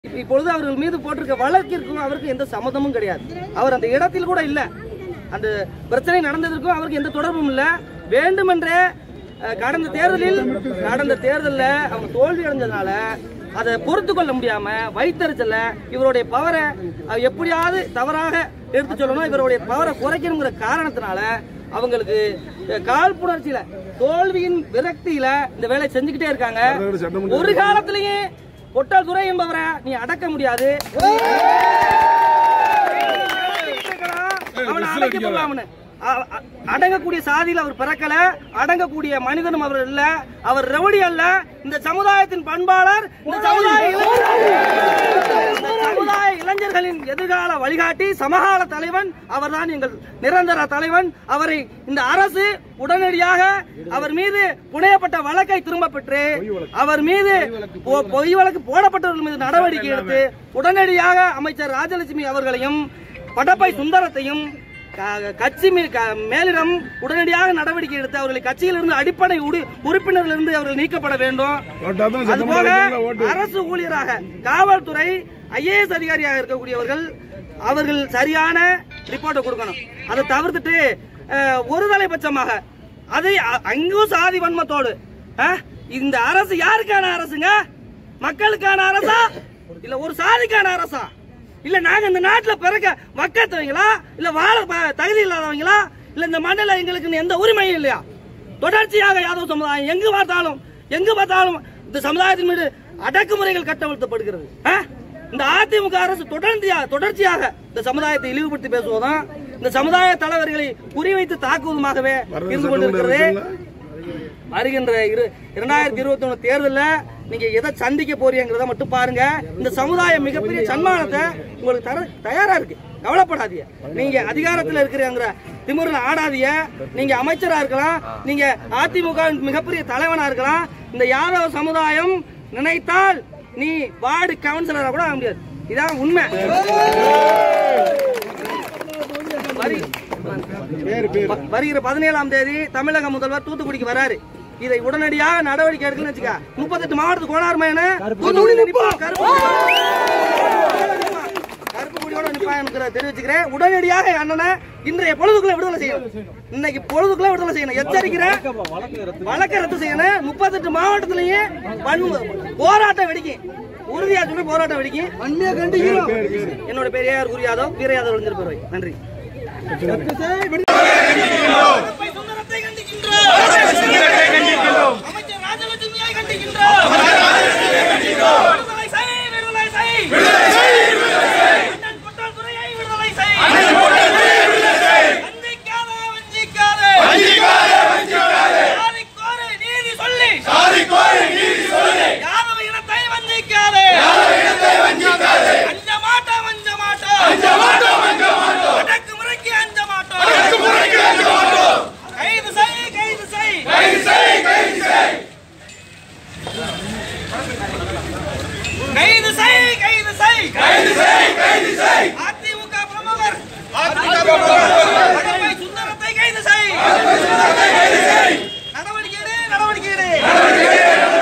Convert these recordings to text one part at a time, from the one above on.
இப்பொழுது அவர்கள் மீது போட்டிருக்க வழக்கிற்கும் அவருக்கு எந்த சம்மதமும் கிடையாது அவர் அந்த இடத்தில் கூட இல்ல அந்த பிரச்சனை நடந்ததற்கும் அவருக்கு எந்த தொடர்பும் இல்ல வேண்டுமென்றே அஹ், கடந்த தேர்தலில் கடந்த தேர்தலில் அவங்க தோல்வி அடைஞ்சதுனால அதை பொறுத்து கொள்ள முடியாம வைத்தறிச்சல இவருடைய பவரை அஹ், எப்படியாவது தவறாக எடுத்து சொல்லணும் இவருடைய பவரை குறைக்கணுங்கிற காரணத்தினால அவங்களுக்கு அஹ், காழ்ப்புணர்ச்சியில தோல்வியின் விரக்தியில இந்த வேலையை செஞ்சுக்கிட்டே இருக்காங்க ஒரு காலத்திலேயே பொட்டால் துறை என்பவரை நீ அடக்க முடியாது அவனை அடக்கி போடலாம் அவனை. அ- அ- அடங்கக்கூடிய சாதியில் அவர் பிறக்கல அடங்கக்கூடிய மனிதனும் அவர் இல்ல அவர் ரவுடி அல்ல இந்த சமுதாயத்தின் பண்பாளர் இந்த சமுதாய இளைஞர்கள் இந்த சமுதாய இளைஞர்களின் எதிர்கால வழிகாட்டி சமகால தலைவன் அவர்தான் எங்கள் நிரந்தர தலைவன் அவரை இந்த அரசு உடனடியாக அவர் மீது புனையப்பட்ட வழக்கை திரும்ப பெற்று அவர் மீது பொ- பொய் வழக்கு போடப்பட்டவர்கள் மீது நடவடிக்கை எடுத்து உடனடியாக அமைச்சர் ராஜலட்சுமி அவர்களையும் படப்பை சுந்தரத்தையும் க- கட்சி மீ- க- மேலிடம் உடனடியாக நடவடிக்கை எடுத்து அவர்களை கட்சியிலிருந்து அடிப்படை உறு- உறுப்பினரிலிருந்து அவர்கள் நீக்கப்பட வேண்டும் அதுபோக அரசு ஊழியராக காவல்துறை ஐஏஎஸ் அதிகாரியாக இருக்கக்கூடியவர்கள் அவர்கள் சரியான ரிப்போர்ட்டை கொடுக்கணும் அதை தவிர்த்துட்டு அஹ், ஒரு தலைபட்சமாக அதை அ- அங்கும் சாதி வன்மத்தோடு அஹ், இந்த அரசு யாருக்கான அரசுங்க மக்களுக்கான அரசா இல்ல ஒரு சாதிக்கான அரசா இல்ல நாங்க இந்த நாட்டுல பிறக்க வக்கத்தவங்களா இல்ல வாழ ப- தகுதி இல்லாதவங்களா இல்ல இந்த மண்ணில் எங்களுக்கு எந்த உரிமையும் இல்லையா தொடர்ச்சியாக யாதவ சமுதாயம் எங்கு பார்த்தாலும் எங்கு பார்த்தாலும் இந்த சமுதாயத்தின் மீது அடக்குமுறைகள் கட்டவிழ்த்தப்படுகிறது ஆ? இந்த அதிமுக அரசு தொடர்ச்சியாக தொடர்ச்சியாக இந்த சமுதாயத்தை இழிவுபடுத்தி பேசுவதும் இந்த சமுதாய தலைவர்களை குறிவைத்து தாக்குவதுமாகவே இருந்து கொண்டிருக்கிறது வருகின்ற இரு இரண்டாயிரத்தி இருபத்தி ஒண்ணு தேர்தலில் நீங்க எதை சந்திக்க போறீங்கிறத மட்டும் பாருங்க இந்த சமுதாயம் மிகப்பெரிய சன்மானத்தை உங்களுக்கு தர தயாரா இருக்கு கவலைப்படாதீங்க நீங்க அதிகாரத்தில் இருக்கிறங்கிற திமிரில் ஆடாதீங்க நீங்க அமைச்சரா இருக்கலாம் நீங்க அதிமுக வின் மிகப்பெரிய தலைவனா இருக்கலாம் இந்த யாதவ சமுதாயம் நினைத்தால் நீ வார்டு கவுன்சிலரா கூட ஆக முடியாது இதான் உண்மை வரி- வ- வருகிற பதினேழாம் தேதி தமிழக முதல்வர் தூத்துக்குடிக்கு வராரு இதை உடனடியாக நடவடிக்கை எடுக்கணும்னு வச்சுக்க முப்பத்தெட்டு மாவட்டத்துக்கு கோனார் மயனு தூத்துக்குடி நிப்பான். கருப்பு கருப்பு கொடியோட நிப்பான் தெரிவிச்சுக்கிறேன் உடனடியாக என் அண்ணனை இன்றைய பொழுதுக்குள்ள விடுதலை செய்யணும் இன்னைக்கு பொழுதுக்குள்ள விடுதலை செய்யணும் எச்சரிக்கிறேன் வழக்கை ரத்து செய்யணும் முப்பத்தெட்டு மாவட்டத்திலேயே வன்மு- போராட்டம் வெடிக்கும் உறுதியா சொல்லி போராட்டம் வெடிக்கும் என்னோட பேர் ஏஆர் குரு யாதவ் வீர யாதவ் இளைஞர் பேரவை நன்றி சுந்தரத்தை கண்டிக்கின்றோம் அமைச்சர் ராஜலட்சுமியை கண்டிக்கின்றோம் விடுதலை செய், விடுதலை செய். அண்ணன் கொட்டால் துரையை விடுதலை செய். வஞ்சிக்காதே, வஞ்சிக்காதே. சாதிக்கோரு நீதி சொல்லி. யாதவ இனத்தை வஞ்சிக்காதே. அஞ்ச மாட்டோம், அஞ்ச மாட்டோம். அடக்குமுறைக்கு அஞ்ச மாட்டோம். கைது செய், கைது செய். கைது செய், கைது செய். அதிமுக பிரமுகர் படப்பை சுந்தரத்தை கைது செய். நடவடிக்கை எடு, நடவடிக்கை எடு.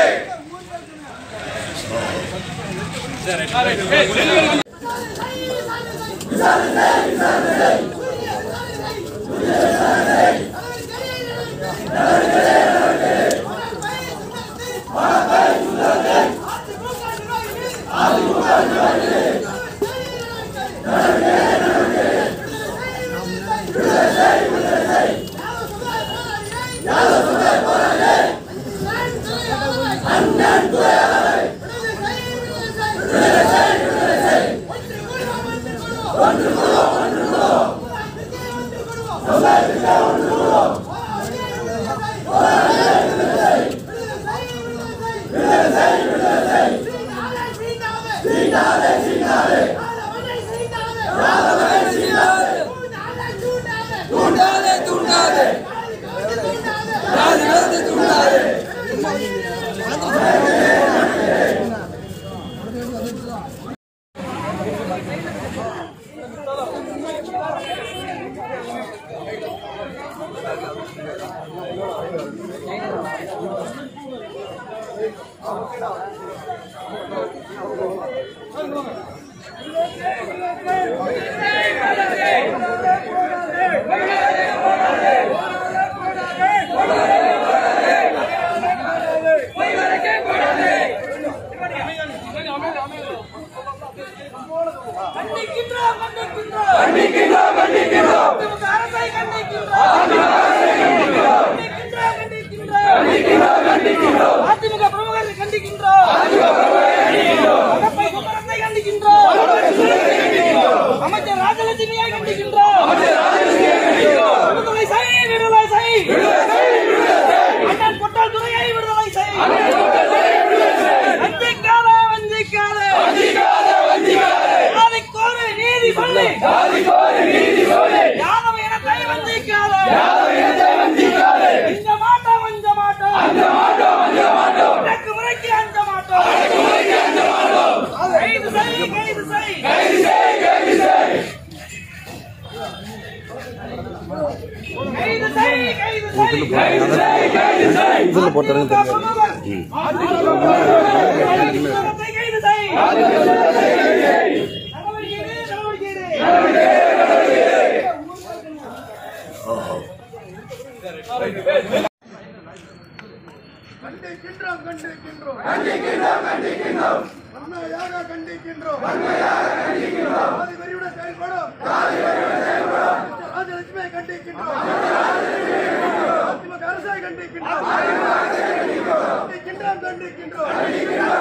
தூண்டாதே தூண்டாதே தூண்டாதே தூண்டாதே ஆ கண்டிக்கின்றோம் கண்டிக்கின்றோம் கண்டிக்கின்றோம் கண்டிக்கின்றோம் திமுக அரசை கண்டிக்கின்றோம் கண்டிக்கின்றோம் கண்டிக்கின்றோம் கண்டிக்கின்றோம் அதிமுக பிரமுகரை கண்டிக்கின்றோம் அகப்பை குமரத்தை கண்டிக்கின்றோம் அமைச்சர் ராஜலட்சுமியை கண்டிக்கின்றோம் விடுதலை செய் விடுதலை செய் அண்ணன் பொட்டால் துறையை விடுதலை செய் வஞ்சிக்காத வஞ்சிக்காத யாதைக்கோரு நீதி சொல்லி யாதவ இனத்தை வஞ்சிக்காத இந்த மாட்டோம் வஞ்ச மாட்டோம் எனக்கு முறைக்கு அஞ்ச மாட்டோம் கைது செய் கைது செய் கைது செய் கைது செய் இதுல போட்டாருன்னு தெரியாது கைது செய் நடவடிக்கை எடு, நடவடிக்கை எடு. கண்டிக்கின்றோம் கண்டிக்கின்றோம் கண்டிக்கின்றோம் கண்டிக்கின்றோம் வன்மையாக கண்டிக்கின்றோம் வன்மையாக கண்டிக்கின்றோம் ஆதி வெறியுடன் செயல்படும் ஆதி வெறியுடன் செயல்படும் ராஜலட்சுமியை கண்டிக்கின்றோம் அதிமுக அரசை கண்டிக்கின்றோம் கண்டிக்கின்றோம் கண்டிக்கின்றோம்